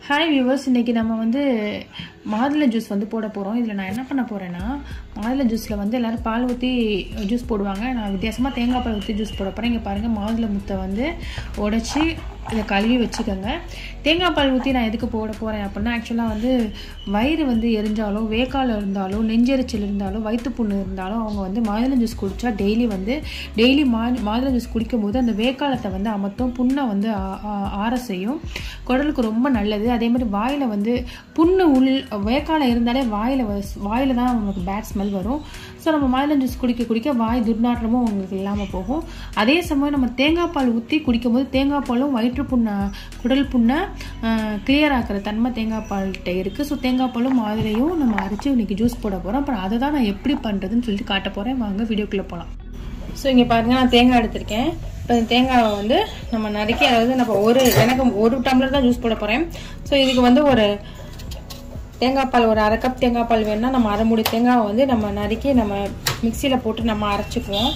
hi viewers இன்றைக்கி நம்ம வந்து மாதுளை ஜூஸ் வந்து போட போகிறோம் இதில் நான் என்ன பண்ண போகிறேன்னா மாதுளை ஜூஸில் வந்து எல்லோரும் பால் ஊற்றி ஜூஸ் போடுவாங்க நான் வித்தியாசமாக தேங்காய் பால் ஊற்றி ஜூஸ் போட போகிறேன் இங்கே பாருங்கள் மாதுளை முத்தை வந்து உடச்சி இதை கழுவி வச்சுக்கோங்க தேங்காய் பால் ஊற்றி நான் எதுக்கு போட போகிறேன் அப்படின்னா ஆக்சுவலாக வந்து வயிறு வந்து எரிஞ்சாலோ வேக்கால் இருந்தாலும் நெஞ்செரிச்சல் இருந்தாலும் வயிற்று புண்ணு இருந்தாலும் அவங்க வந்து மாதுளை ஜூஸ் குடித்தா டெய்லி வந்து டெய்லி மா மாதுளை ஜூஸ் குடிக்கும்போது அந்த வேக்காலத்தை வந்து அமர்த்தும் புண்ணை வந்து ஆ- ஆ- ஆற செய்யும் குடலுக்கு ரொம்ப நல்லது அதே மாதிரி வாயில் வந்து புண்ணு உள் வேக்காலம் இருந்தாலே வாயில் வாயில் தான் நமக்கு பேட் ஸ்மெல் வரும் ஸோ நம்ம மாதுளை ஜூஸ் குடிக்க குடிக்க வாய் துர்நாற்றமும் உங்களுக்கு இல்லாமல் போகும் அதே சமயம் நம்ம தேங்காய் பால் ஊற்றி குடிக்கும்போது தேங்காய் பாலும் வயிற்று புண்ணை குடல் புண்ணை கிளியர் ஆக்குற தன்மை தேங்காய் பால்கிட்ட இருக்குது ஸோ தேங்காய் பாலும் மாதுளையும் நம்ம அரைச்சி இன்னைக்கு ஜூஸ் போட போகிறோம் அப்புறம் அதை தான் நான் எப்படி பண்ணுறதுன்னு சொல்லிட்டு காட்ட போகிறேன் வாங்க வீடியோக்குள்ளே போகலாம் ஸோ இங்கே பாருங்க நான் தேங்காய் எடுத்திருக்கேன் இப்போ இந்த தேங்காவை வந்து நம்ம நறுக்கி அதாவது நம்ம ஒரு எனக்கு ஒரு டம்ளர் தான் ஜூஸ் போட போகிறேன் ஸோ இதுக்கு வந்து ஒரு தேங்காய் பால் ஒரு அரை கப் தேங்காய் பால் வேணும்னா நம்ம அரை மூடி தேங்காவை வந்து நம்ம நறுக்கி நம்ம மிக்சியில் போட்டு நம்ம அரைச்சிக்குவோம்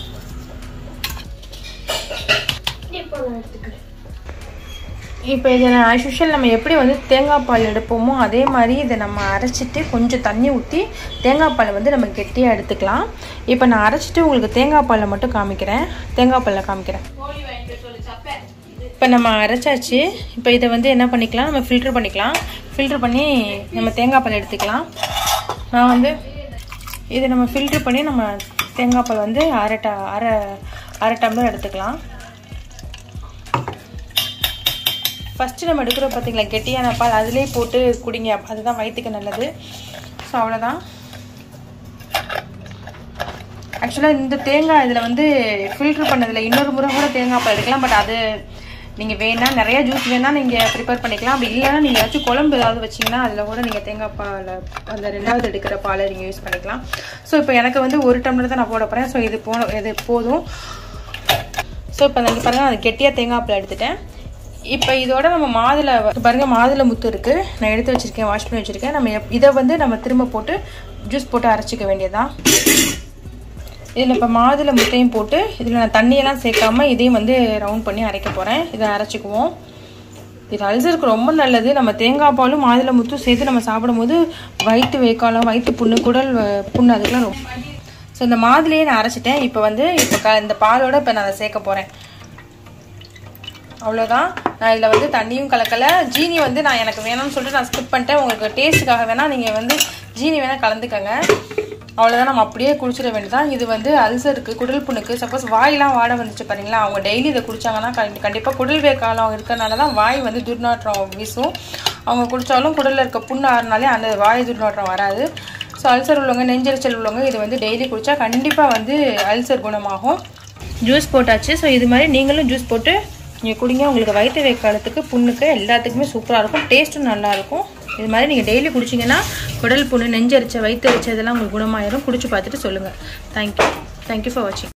இப்போ இதை ஆஸ் யூஷுவல் நம்ம எப்படி வந்து தேங்காய் பால் எடுப்போமோ அதே மாதிரி இதை நம்ம அரைச்சிட்டு கொஞ்சம் தண்ணி ஊற்றி தேங்காய் பாலை வந்து நம்ம கெட்டியாக எடுத்துக்கலாம் இப்போ நான் அரைச்சிட்டு உங்களுக்கு தேங்காய் பாலை மட்டும் காமிக்கிறேன் தேங்காய் பாலை காமிக்கிறேன் இப்போ நம்ம அரைச்சாச்சு இப்போ இதை வந்து என்ன பண்ணிக்கலாம் நம்ம ஃபில்டர் பண்ணிக்கலாம் ஃபில்டர் பண்ணி நம்ம தேங்காய் பால் எடுத்துக்கலாம் நான் வந்து இதை நம்ம ஃபில்டர் பண்ணி நம்ம தேங்காய் பால் வந்து அரை ட அரை அரை டம்ளர் எடுத்துக்கலாம் ஃபஸ்ட்டு நம்ம எடுக்கிறோம் பார்த்தீங்களா கெட்டியான பால் அதிலே போட்டு குடிங்க அதுதான் வயிற்றுக்கு நல்லது ஸோ அவ்வளோதான் ஆக்சுவலாக இந்த தேங்காய் இதில் வந்து ஃபில்ட்ரு பண்ணதில் இன்னொரு முறை கூட தேங்காய் பால் எடுக்கலாம் பட் அது நீங்கள் வேணா நிறைய ஜூஸ் வேணால் நீங்கள் ப்ரிப்பேர் பண்ணிக்கலாம் அப்படி இல்லைன்னா நீங்கள் ஏதாச்சும் குழம்பு ஏதாவது வச்சிங்கன்னா அதில் கூட நீங்கள் தேங்காய் பால் அந்த ரெண்டாவது எடுக்கிற பாலை நீங்கள் யூஸ் பண்ணிக்கலாம் ஸோ இப்போ எனக்கு வந்து ஒரு டம்ளர் தான் நான் போட போகிறேன் ஸோ இது போன இது போதும் ஸோ இப்போ நான் பாருங்கள் அது கெட்டியாக தேங்காய் பால் எடுத்துட்டேன் இப்போ இதோட நம்ம மாதுளை பாருங்கள் மாதுளை முத்து இருக்குது நான் எடுத்து வச்சுருக்கேன் வாஷ் பண்ணி வச்சுருக்கேன் நம்ம எப்- இதை வந்து நம்ம திரும்ப போட்டு ஜூஸ் போட்டு அரைச்சிக்க வேண்டியதுதான் இதில் இப்போ மாதுளை முட்டையும் போட்டு இதில் நான் தண்ணியெல்லாம் சேர்க்காம இதையும் வந்து ரவுண்ட் பண்ணி அரைக்க போகிறேன் இதை அரைச்சிக்குவோம் இது அல்சருக்கு ரொம்ப நல்லது நம்ம தேங்காய் பாலும் மாதுளை முத்தும் சேர்த்து நம்ம சாப்பிடும்போது வயிற்று வேக்காலம் வயிற்று புண்ணு குடல் வ- புண்ணு அதுக்கெல்லாம் ரொம்ப ஸோ இந்த மாதுளையே நான் அரைச்சிட்டேன் இப்போ வந்து இப்போ க இந்த பாலோட இப்போ நான் அதை சேர்க்க போகிறேன் அவ்வளோதான் நான் இதில் வந்து தண்ணியும் கலக்கலை ஜீனி வந்து நான் எனக்கு வேணும்னு சொல்லிட்டு நான் ஸ்கிப் பண்ணிட்டேன் உங்களுக்கு டேஸ்ட்டுக்காக வேணால் நீங்கள் வந்து ஜீனி வேணால் கலந்துக்கங்க அவ்வளோதான் நம்ம அப்படியே குடிச்சிட வேண்டியதான் இது வந்து அல்சருக்கு குடல் புண்ணுக்கு சப்போஸ் வாயெல்லாம் வாட வந்துச்சு பாருங்களா அவங்க டெய்லி இதை குடிச்சாங்கன்னா கண்டிப்பாக குடல் வேக்காலம் இருக்கிறனால தான் வாய் வந்து துர்நாற்றம் வீசும் அவங்க குடித்தாலும் குடலில் இருக்க புண்ணு ஆறுனாலே அந்த வாய் துர்நாற்றம் வராது ஸோ அல்சர் உள்ளவங்க நெஞ்செரிச்சல் உள்ளவங்க இது வந்து டெய்லி குடித்தா கண்டிப்பாக வந்து அல்சர் குணமாகும் ஜூஸ் போட்டாச்சு ஸோ இது மாதிரி நீங்களும் ஜூஸ் போட்டு நீங்கள் குடிங்க உங்களுக்கு வயிற்று வேக்காலத்துக்கு புண்ணுக்கு எல்லாத்துக்குமே சூப்பராக இருக்கும் டேஸ்ட்டும் நல்லாயிருக்கும் இது மாதிரி நீங்கள் டெய்லி குடிச்சிங்கன்னா குடல் புண்ணு நெஞ்சரிச்ச வயிற்று இதெல்லாம் உங்களுக்கு குணமாயிரும் குடிச்சு பார்த்துட்டு சொல்லுங்கள் தேங்க்யூ தேங்க்யூ ஃபார் வாட்சிங்